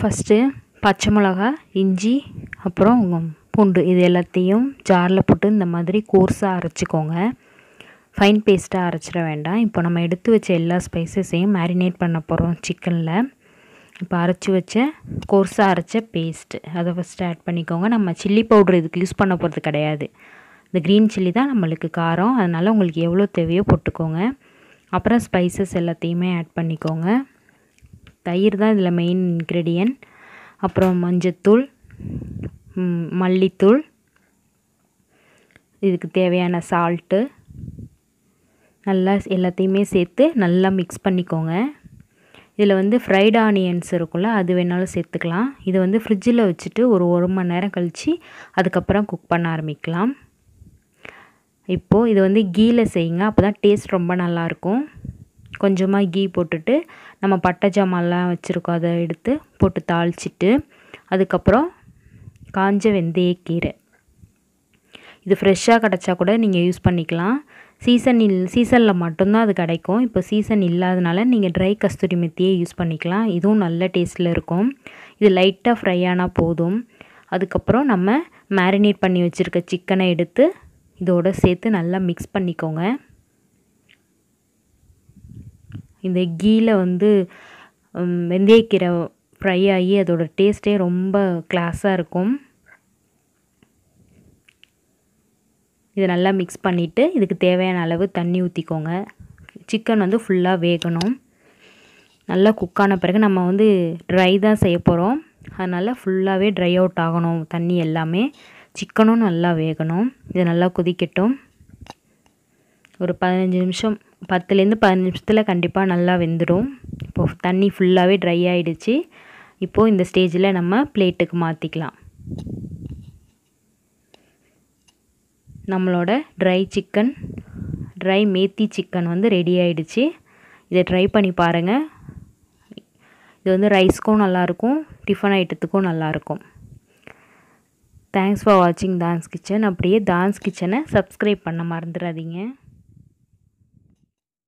first பச்சை மிளகா இஞ்சி அப்புறம் பூண்டு இது எல்லாத்தையும் ஜாரில் போட்டு இந்த மாதிரி கோர்ஸாக அரைச்சிக்கோங்க ஃபைன் பேஸ்ட்டாக அரைச்சிட வேண்டாம் இப்போ நம்ம எடுத்து வச்ச எல்லா ஸ்பைசஸையும் மேரினேட் பண்ண போகிறோம் சிக்கனில் இப்போ அரைச்சி வச்ச கோர்ஸாக அரைச்ச பேஸ்ட்டு அதை ஃபஸ்ட்டு ஆட் பண்ணிக்கோங்க நம்ம சில்லி பவுட்ரு இதுக்கு யூஸ் பண்ண போகிறது கிடையாது இந்த க்ரீன் சில்லி தான் நம்மளுக்கு காரம் அதனால் உங்களுக்கு எவ்வளோ தேவையோ போட்டுக்கோங்க அப்புறம் ஸ்பைசஸ் எல்லாத்தையுமே ஆட் பண்ணிக்கோங்க தயிர் தான் இதில் மெயின் இன்க்ரீடியன்ட் அப்புறம் மஞ்சத்தூள் மல்லித்தூள் இதுக்கு தேவையான சால்ட்டு நல்லா எல்லாத்தையுமே சேர்த்து நல்லா மிக்ஸ் பண்ணிக்கோங்க இதில் வந்து ஃப்ரைட் ஆனியன்ஸ் இருக்கும்ல அது வேணாலும் சேர்த்துக்கலாம் இது வந்து ஃப்ரிட்ஜில் வச்சுட்டு ஒரு ஒரு மணி நேரம் கழித்து அதுக்கப்புறம் குக் பண்ண ஆரம்பிக்கலாம் இப்போது இது வந்து கீயில் செய்யுங்க அப்போ தான் டேஸ்ட் ரொம்ப நல்லாயிருக்கும் கொஞ்சமாக கீ போட்டுட்டு நம்ம பட்டை ஜாமான்லாம் வச்சுருக்கோம் அதை எடுத்து போட்டு தாளிச்சிட்டு அதுக்கப்புறம் காஞ்ச வெந்தயக்கீரை இது ஃப்ரெஷ்ஷாக கிடச்சா கூட நீங்கள் யூஸ் பண்ணிக்கலாம் சீசன் இல் சீசனில் மட்டும்தான் அது கிடைக்கும் இப்போ சீசன் இல்லாதனால நீங்கள் ட்ரை கஸ்தூரி மெத்தியே யூஸ் பண்ணிக்கலாம் இதுவும் நல்ல டேஸ்ட்டில் இருக்கும் இது லைட்டாக ஃப்ரை ஆனால் போதும் அதுக்கப்புறம் நம்ம மேரினேட் பண்ணி வச்சுருக்க சிக்கனை எடுத்து இதோடு சேர்த்து நல்லா மிக்ஸ் பண்ணிக்கோங்க இந்த கீயில் வந்து வெந்தயக்கீரை ஃப்ரை ஆகி அதோட டேஸ்ட்டே ரொம்ப கிளாஸாக இருக்கும் இதை நல்லா மிக்ஸ் பண்ணிவிட்டு இதுக்கு தேவையான அளவு தண்ணி ஊற்றிக்கோங்க சிக்கன் வந்து ஃபுல்லாக வேகணும் நல்லா குக்கான பிறகு நம்ம வந்து ட்ரை தான் செய்ய போகிறோம் அதனால் ஃபுல்லாகவே ட்ரை அவுட் ஆகணும் தண்ணி எல்லாமே சிக்கனும் நல்லா வேகணும் இது நல்லா கொதிக்கட்டும் ஒரு பதினஞ்சு நிமிஷம் பத்துலேருந்து பதினஞ்சு நிமிஷத்தில் கண்டிப்பாக நல்லா வெந்துடும் இப்போது தண்ணி ஃபுல்லாகவே ட்ரை ஆகிடுச்சு இப்போது இந்த ஸ்டேஜில் நம்ம பிளேட்டுக்கு மாற்றிக்கலாம் நம்மளோட dry chicken dry methi chicken வந்து ரெடி ஆகிடுச்சு இதை ட்ரை பண்ணி பாருங்கள் இது வந்து ரைஸ்க்கும் நல்லாயிருக்கும் டிஃபன் ஐட்டத்துக்கும் நல்லாயிருக்கும் தேங்க்ஸ் ஃபார் வாட்சிங் டான்ஸ் கிச்சன் அப்படியே டான்ஸ் கிச்சனை சப்ஸ்கிரைப் பண்ண மறந்துடாதீங்க